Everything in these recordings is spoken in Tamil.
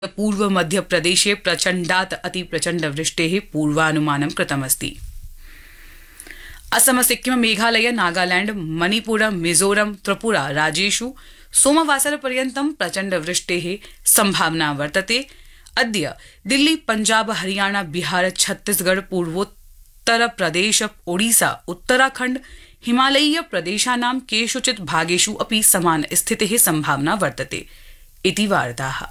पूर्वमध्यप्रदेशे प्रचण्डात् अतिप्रचण्डवृष्टेः पूर्वानुमानं कृतमस्ति असम सिक्किम मेघालय नागालैंड मणिपुर मिजोरम त्रिपुरा राज्येषु सोमवासरपर्यन्तं प्रचण्डवृष्टेः सम्भावना वर्तते अद्य दिल्ली पञ्जाब हरियाणा बिहार छत्तीसगढ़ पूर्वोत्तरप्रदेश ओडिशा उत्तराखण्ड हिमालयीय प्रदेशानां केषुचित् भागेषु अपि समान स्थितेः सम्भावना वर्तते इति वार्ताः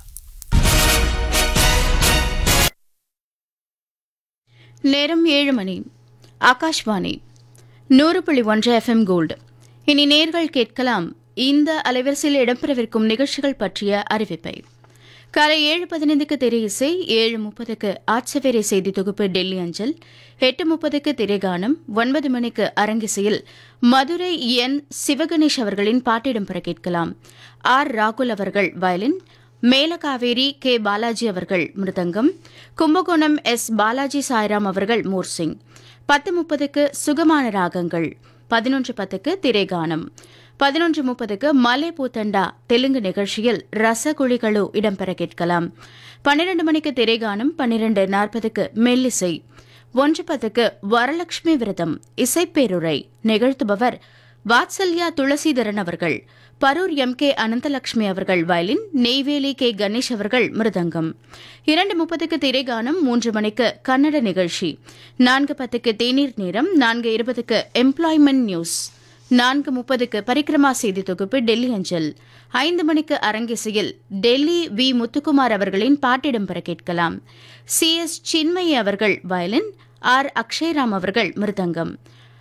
நேரம் ஏழு மணி ஆகாஷ்வாணி நூறு புள்ளி ஒன்று எஃப்எம் கோல்டு இனி நேர்கள் கேட்கலாம் இந்த அலைவரிசையில் இடம்பெறவிருக்கும் நிகழ்ச்சிகள் பற்றிய அறிவிப்பை காலை ஏழு பதினைந்துக்கு திரை இசை ஏழு முப்பதுக்கு ஆட்சவேரை செய்தி தொகுப்பு டெல்லி அஞ்சல் எட்டு முப்பதுக்கு திரைகானம் ஒன்பது மணிக்கு அரங்கிசையில் மதுரை என் சிவகணேஷ் அவர்களின் பாட்டிடம் பெற கேட்கலாம் ஆர் ராகுல் அவர்கள் வயலின் மேலகாவேரி கே பாலாஜி அவர்கள் மிருதங்கம் கும்பகோணம் எஸ் பாலாஜி சாய்ராம் அவர்கள் மோர்சிங் பத்து முப்பதுக்கு சுகமான ராகங்கள் பதினொன்று பத்துக்கு திரைகானம் பதினொன்று முப்பதுக்கு மலை பூத்தண்டா தெலுங்கு நிகழ்ச்சியில் ரசகுழிகளு இடம்பெற கேட்கலாம் பன்னிரண்டு மணிக்கு திரைகானம் பன்னிரண்டு நாற்பதுக்கு மெல்லிசை ஒன்று பத்துக்கு வரலட்சுமி விரதம் இசைப்பேருரை நிகழ்த்துபவர் வாத்சல்யா துளசிதரன் அவர்கள் பரூர் எம் கே அனந்தலட்சுமி அவர்கள் வயலின் நெய்வேலி கே கணேஷ் அவர்கள் மிருதங்கம் இரண்டு முப்பதுக்கு திரைகானம் மூன்று மணிக்கு கன்னட நிகழ்ச்சி நான்கு பத்துக்கு தேநீர் நேரம் நான்கு இருபதுக்கு எம்ப்ளாய்மெண்ட் நியூஸ் நான்கு முப்பதுக்கு பரிக்கிரமா செய்தி தொகுப்பு டெல்லி அஞ்சல் ஐந்து மணிக்கு அரங்கிசையில் டெல்லி வி முத்துக்குமார் அவர்களின் பாட்டிடம் பெற கேட்கலாம் சி எஸ் சின்மயி அவர்கள் வயலின் ஆர் அக்ஷய்ராம் அவர்கள் மிருதங்கம்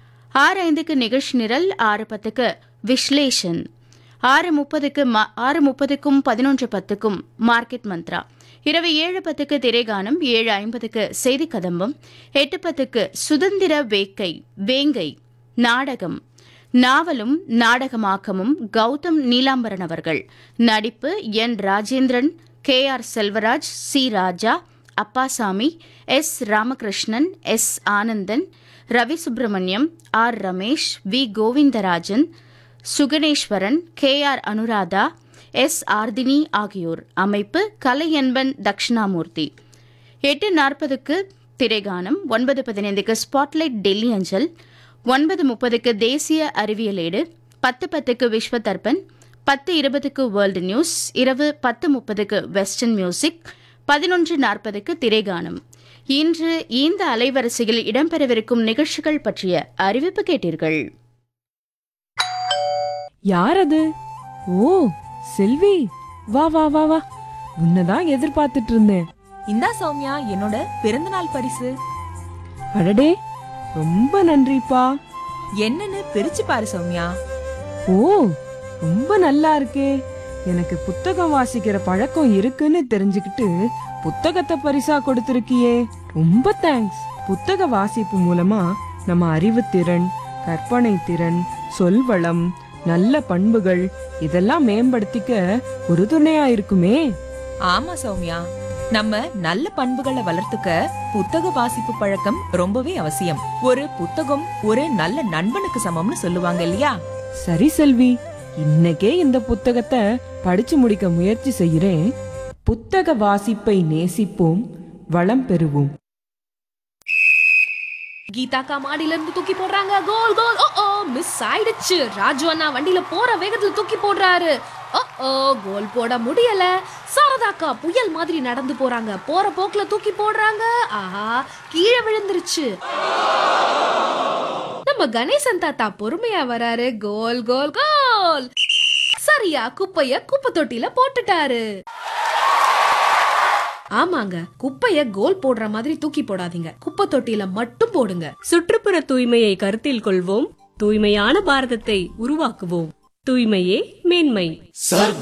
ஆறு ஐந்துக்கு நிகழ்ச்சி நிரல் ஆறு பத்துக்கு விஸ்லேஷன் ஆறு முப்பதுக்கு ஆறு முப்பதுக்கும் பதினொன்று பத்துக்கும் மார்க்கெட் மந்த்ரா இரவு ஏழு பத்துக்கு திரைகானம் ஏழு ஐம்பதுக்கு செய்தி கதம்பம் எட்டு பத்துக்கு சுதந்திர வேக்கை வேங்கை நாடகம் நாவலும் நாடகமாக்கமும் கௌதம் நீலாம்பரன் அவர்கள் நடிப்பு N Rajendran K R Selvaraj C Raja Appasamy S Ramakrishnan S Anandan Ravi Subramaniam R Ramesh V Govindarajan Suganeswaran K R Anuradha S Arthini ஆகியோர் அமைப்பு கலையன்பன் தக்ஷணாமூர்த்தி எட்டு நாற்பதுக்கு திரைகானம் ஒன்பது பதினைந்துக்கு ஸ்பாட்லைட் டெல்லி அஞ்சல் ஒன்பது முப்பதுக்கு தேசிய அறிவியலேடு பத்து பத்துக்கு விஸ்வ தர்பன் பத்து இருபதுக்கு வேர்ல்டு நியூஸ் இரவு பத்து முப்பதுக்கு வெஸ்டர்ன் மியூசிக் பதினொன்று நாற்பதுக்கு திரைகானம் இன்று இந்த அலைவரிசையில் இடம்பெறவிருக்கும் நிகழ்ச்சிகள் பற்றிய அறிவிப்பு கேட்டீர்கள் யார் அது ஓ செல்வி வா வா வா வா உன்னதான் எதிர்பார்த்துட்டு இருந்தேன் இந்தா சௌமியா என்னோட பிறந்தநாள் பரிசு அடடே ரொம்ப நன்றிப்பா என்னன்னு பிரிச்சு பாரு சௌமியா ஓ ரொம்ப நல்லா இருக்கே எனக்கு புத்தகம் வாசிக்கிற பழக்கம் இருக்குன்னு தெரிஞ்சுக்கிட்டு புத்தகத்தை பரிசா கொடுத்திருக்கியே ரொம்ப தேங்க்ஸ் புத்தக வாசிப்பு மூலமா நம்ம அறிவுத்திறன் கற்பனை திறன் சொல்வளம் நல்ல பண்புகள் இதெல்லாம் மேம்படுத்திக்க ஒரு துணையா இருக்குமே ஆமா சௌமியா நம்ம நல்ல பண்புகளை வளர்த்துக்க புத்தக வாசிப்பு பழக்கம் ரொம்பவே அவசியம் ஒரு புத்தகம் ஒரு நல்ல நண்பனுக்கு சமம்னு சொல்லுவாங்க இல்லையா சரி செல்வி இன்னைக்கே இந்த புத்தகத்தை படிச்சு முடிக்க முயற்சி செய்கிறேன் புத்தக வாசிப்பை நேசிப்போம் வளம் பெறுவோம் கீதா அக்கா மாடியில இருந்து தூக்கி போடுறாங்க கோல் கோல் ஓ ஓ மிஸ் ஆயிடுச்சு ராஜு அண்ணா வண்டியில போற வேகத்துல தூக்கி போடுறாரு ஓ ஓ கோல் போட முடியல சாரதா அக்கா புயல் மாதிரி நடந்து போறாங்க போற போக்குல தூக்கி போடுறாங்க ஆஹா கீழே விழுந்துருச்சு நம்ம கணேசன் தாத்தா பொறுமையா வராரு கோல் கோல் கோல் சரியா குப்பைய குப்பை தொட்டில போட்டுட்டாரு ஆமாங்க குப்பைய கோல் போடுற மாதிரி தூக்கி போடாதீங்க குப்பை தொட்டில மட்டும் போடுங்க சுற்றுப்புற தூய்மையை கருத்தில் கொள்வோம் தூய்மையான பாரதத்தை உருவாக்குவோம் தூய்மையே மேன்மை